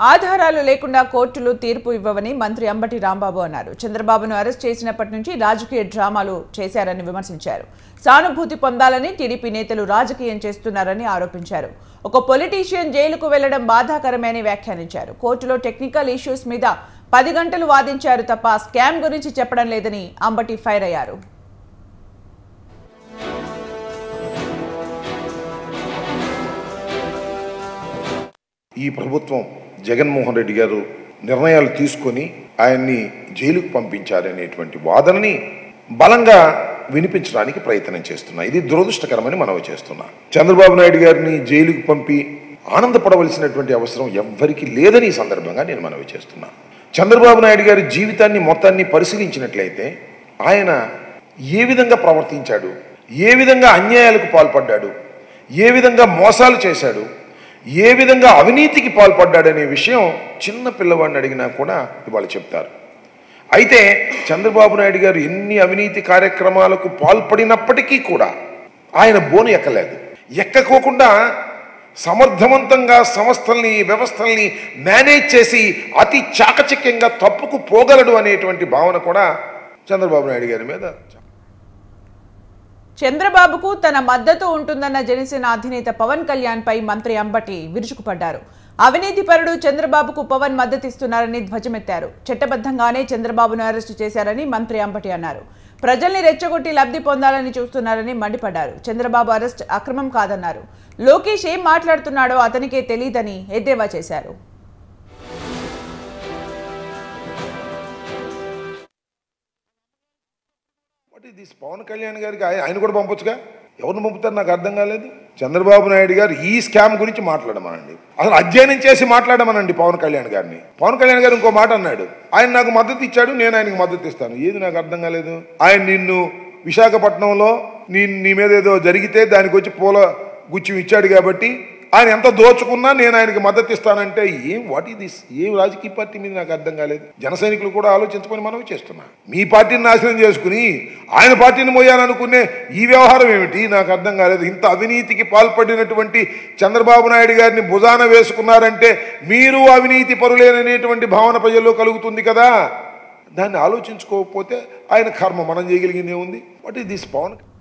ఆధారాలు లేకుండా కోర్టులు తీర్పు ఇవ్వవని మంత్రి అంబటి రాంబాబు అన్నారు చంద్రబాబును అరెస్ట్ చేసినప్పటి నుంచి రాజకీయ డ్రామాలు చేశారని విమర్శించారు సానుభూతి పొందాలని టీడీపీ నేతలు రాజకీయం చేస్తున్నారని ఆరోపించారు ఒక పొలిటీషియన్ జైలుకు వెళ్లడం బాధాకరమే అని వ్యాఖ్యానించారు కోర్టులో టెక్నికల్ ఇష్యూస్ మీద పది గంటలు వాదించారు తప్ప స్కామ్ గురించి చెప్పడం లేదని అంబటి ఫైర్ అయ్యారు ఈ ప్రభుత్వం జగన్మోహన్ రెడ్డి గారు నిర్ణయాలు తీసుకొని ఆయన్ని జైలుకు పంపించారనేటువంటి వాదనని బలంగా వినిపించడానికి ప్రయత్నం చేస్తున్నా ఇది దురదృష్టకరమని మనవి చేస్తున్నా చంద్రబాబు నాయుడు గారిని జైలుకు పంపి ఆనందపడవలసినటువంటి అవసరం ఎవ్వరికీ లేదని ఈ సందర్భంగా నేను మనవి చేస్తున్నా చంద్రబాబు నాయుడు గారి జీవితాన్ని మొత్తాన్ని పరిశీలించినట్లయితే ఆయన ఏ విధంగా ప్రవర్తించాడు ఏ విధంగా అన్యాయాలకు పాల్పడ్డాడు ఏ విధంగా మోసాలు చేశాడు ఏ విధంగా అవినీతికి పాల్పడ్డాడనే విషయం చిన్న పిల్లవాడిని అడిగినా కూడా ఇవాళ చెప్తారు అయితే చంద్రబాబు నాయుడు గారు ఎన్ని అవినీతి కార్యక్రమాలకు పాల్పడినప్పటికీ కూడా ఆయన బోను ఎక్కలేదు ఎక్కకోకుండా సమర్థవంతంగా సంస్థల్ని వ్యవస్థల్ని మేనేజ్ చేసి అతి చాకచక్యంగా తప్పుకు పోగలడు అనేటువంటి భావన కూడా చంద్రబాబు నాయుడు గారి మీద చంద్రబాబుకు తన మద్దతు ఉంటుందన్న జనసేన అధినేత పవన్ కళ్యాణ్ పై మంత్రి అంబటి విరుచుకుపడ్డారు అవినీతి పరుడు చంద్రబాబుకు పవన్ మద్దతిస్తున్నారని ధ్వజమెత్తారు చట్టబద్ధంగానే చంద్రబాబును అరెస్టు చేశారని మంత్రి అంబటి అన్నారు ప్రజల్ని రెచ్చగొట్టి లబ్ధి పొందాలని చూస్తున్నారని మండిపడ్డారు చంద్రబాబు అరెస్ట్ అక్రమం కాదన్నారు లోకేష్ ఏం మాట్లాడుతున్నాడో అతనికే తెలియదని ఎద్దేవా చేశారు వాట్ ఇది పవన్ కళ్యాణ్ గారికి ఆయ- ఆయన కూడా పంపొచ్చుగా ఎవరిని పంపుతారు నాకు అర్థం కాలేదు చంద్రబాబు నాయుడు గారు ఈ స్కామ్ గురించి మాట్లాడమనండి అసలు అధ్యయనం చేసి మాట్లాడమనండి పవన్ కళ్యాణ్ గారిని పవన్ కళ్యాణ్ గారు ఇంకో మాట అన్నాడు ఆయన నాకు మద్దతు ఇచ్చాడు నేను ఆయనకు మద్దతు ఇస్తాను ఏది నాకు అర్థం కాలేదు ఆయన నిన్ను విశాఖపట్నంలో నీ నీ మీద ఏదో జరిగితే దానికి వచ్చి పూల గుచ్చి ఇచ్చాడు కాబట్టి ఆయన ఎంత దోచుకున్నా నేను ఆయనకి మద్దతు ఇస్తానంటే ఏం వాట్ ఈ దిస్ ఏం రాజకీయ పార్టీ మీద నాకు అర్థం కాలేదు జన సైనికులు కూడా ఆలోచించుకొని మనం చేస్తున్నా మీ పార్టీని నాశనం చేసుకుని ఆయన పార్టీని మోయాలనుకునే ఈ వ్యవహారం ఏమిటి నాకు అర్థం కాలేదు ఇంత అవినీతికి పాల్పడినటువంటి చంద్రబాబు నాయుడు గారిని భుజాన వేసుకున్నారంటే మీరు అవినీతి పరులేననేటువంటి భావన ప్రజల్లో కలుగుతుంది కదా దాన్ని ఆలోచించుకోకపోతే ఆయన కర్మ మనం చేయగలిగింది ఏముంది వాట్ ఈ దిస్ పవన్